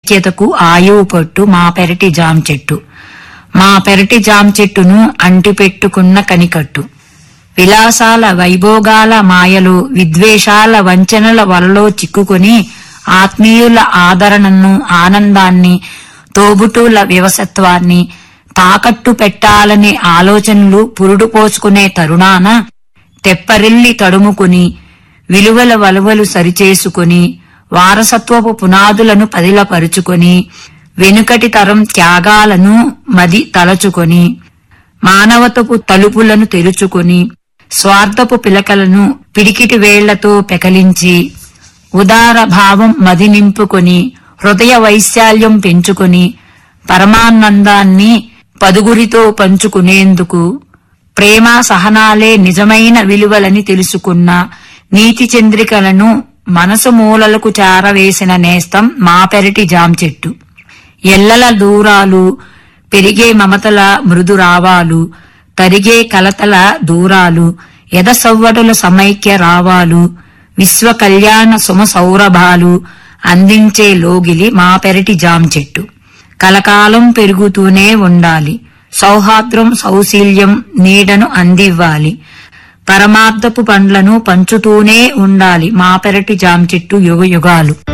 ఐక్యతకు ఆయువు పట్టు మా పెరటి జాం చెట్టు మా పెరటి జాం చెట్టును అంటిపెట్టుకున్న కనికట్టు విలాసాల వైభోగాల మాయలు విద్వేషాల వంచనల వలలో చిక్కుకొని ఆత్మీయుల ఆదరణను ఆనందాన్ని తోబుటూల వ్యవసత్వాన్ని తాకట్టు పెట్టాలనే ఆలోచనలు పురుడు పోసుకునే తరుణాన తెప్పరిల్లి తడుముకుని విలువల వలువలు సరిచేసుకుని వారసత్వపు పునాదులను పదిలపరుచుకొని వెనుకటి తరం త్యాగాలను మది తలచుకొని మానవతపు తలుపులను తెరుచుకొని స్వార్థపు పిలకలను పిడికిటి వేళ్లతో పెకలించి ఉదార భావం మది నింపుకొని హృదయ వైశాల్యం పెంచుకొని పరమానందాన్ని పదుగురితో పంచుకునేందుకు ప్రేమ సహనాలే నిజమైన విలువలని తెలుసుకున్న నీతి చంద్రికలను మనసు మూలలకు చారవేసిన నేస్తం మా పెరటి జాం చెట్టు ఎల్లల దూరాలు పెరిగే మమతల మృదురావాలు తరిగే కలతల దూరాలు ఎద సవ్వడుల సమైక్య రావాలు విశ్వ కళ్యాణ సుమ సౌరభాలు అందించే లోగిలి మా పెరటి జాం చెట్టు కలకాలం పెరుగుతూనే ఉండాలి సౌహార్ద్రం సౌశీల్యం నీడను అందివ్వాలి పరమార్థపు పండ్లను పంచుతూనే ఉండాలి మా పెరటి జాం చెట్టు యుగ యుగాలు